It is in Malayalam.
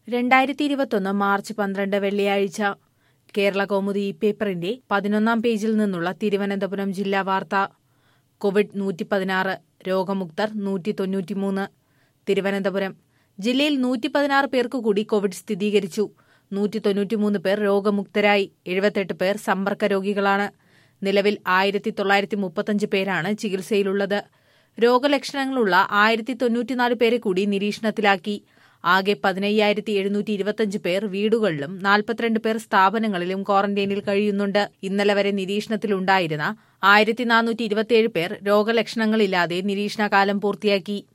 രണ്ടായിരത്തി ഇരുപത്തൊന്ന് മാർച്ച് പന്ത്രണ്ട് വെള്ളിയാഴ്ച കേരള കൗമുദി ഈ പേപ്പറിന്റെ പതിനൊന്നാം പേജിൽ നിന്നുള്ള തിരുവനന്തപുരം ജില്ലാ വാർത്ത കോവിഡ് നൂറ്റി പതിനാറ് രോഗമുക്തർ നൂറ്റി തൊണ്ണൂറ്റിമൂന്ന് തിരുവനന്തപുരം ജില്ലയിൽ നൂറ്റി പതിനാറ് പേർക്ക് കൂടി കോവിഡ് സ്ഥിരീകരിച്ചു നൂറ്റി തൊണ്ണൂറ്റിമൂന്ന് പേർ രോഗമുക്തരായി എഴുപത്തെട്ട് പേർ സമ്പർക്ക രോഗികളാണ് നിലവിൽ ആയിരത്തി തൊള്ളായിരത്തി മുപ്പത്തഞ്ച് പേരാണ് ചികിത്സയിലുള്ളത് രോഗലക്ഷണങ്ങളുള്ള ആയിരത്തി തൊണ്ണൂറ്റിനാല് പേരെ കൂടി നിരീക്ഷണത്തിലാക്കി ആകെ പതിനയ്യായിരത്തി എഴുന്നൂറ്റി ഇരുപത്തഞ്ച് പേർ വീടുകളിലും നാൽപ്പത്തിരണ്ട് പേർ സ്ഥാപനങ്ങളിലും ക്വാറന്റൈനിൽ കഴിയുന്നുണ്ട് ഇന്നലെ വരെ നിരീക്ഷണത്തിലുണ്ടായിരുന്ന ആയിരത്തി നാനൂറ്റി ഇരുപത്തിയേഴ് പേർ രോഗലക്ഷണങ്ങളില്ലാതെ നിരീക്ഷണകാലം പൂർത്തിയാക്കി